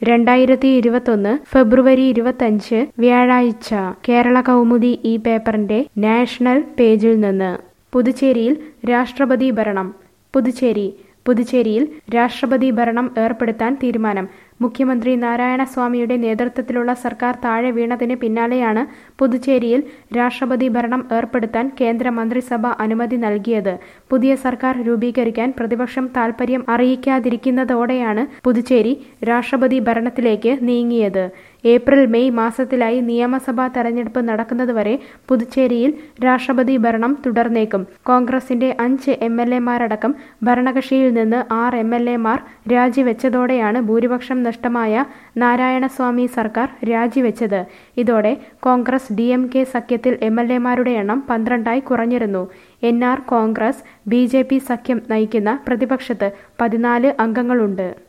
രണ്ടായിരത്തി ഇരുപത്തൊന്ന് ഫെബ്രുവരി ഇരുപത്തഞ്ച് വ്യാഴാഴ്ച കേരള കൗമുദി ഈ പേപ്പറിന്റെ നാഷണൽ പേജിൽ നിന്ന് പുതുച്ചേരിയിൽ രാഷ്ട്രപതി ഭരണം പുതുച്ചേരി പുതുച്ചേരിയിൽ രാഷ്ട്രപതി ഭരണം ഏർപ്പെടുത്താൻ തീരുമാനം മുഖ്യമന്ത്രി നാരായണസ്വാമിയുടെ നേതൃത്വത്തിലുള്ള സർക്കാർ താഴെ വീണതിന് പിന്നാലെയാണ് പുതുച്ചേരിയിൽ രാഷ്ട്രപതി ഭരണം ഏർപ്പെടുത്താൻ കേന്ദ്ര മന്ത്രിസഭ അനുമതി നൽകിയത് പുതിയ സർക്കാർ രൂപീകരിക്കാൻ പ്രതിപക്ഷം താൽപര്യം അറിയിക്കാതിരിക്കുന്നതോടെയാണ് പുതുച്ചേരി രാഷ്ട്രപതി ഭരണത്തിലേക്ക് നീങ്ങിയത് ഏപ്രിൽ മെയ് മാസത്തിലായി നിയമസഭാ തെരഞ്ഞെടുപ്പ് നടക്കുന്നതുവരെ പുതുച്ചേരിയിൽ രാഷ്ട്രപതി ഭരണം തുടർന്നേക്കും കോൺഗ്രസിന്റെ അഞ്ച് എം എൽ എമാരടക്കം ഭരണകക്ഷിയിൽ നിന്ന് ആറ് എം എൽ എമാർ രാജിവെച്ചതോടെയാണ് ഭൂരിപക്ഷം നഷ്ടമായ നാരായണസ്വാമി സർക്കാർ രാജിവെച്ചത് ഇതോടെ കോൺഗ്രസ് ഡി എം കെ സഖ്യത്തിൽ എം എൽ എമാരുടെ എണ്ണം പന്ത്രണ്ടായി കുറഞ്ഞിരുന്നു N R Congress B J P സഖ്യം നയിക്കുന്ന പ്രതിപക്ഷത്ത് പതിനാല് അംഗങ്ങളുണ്ട്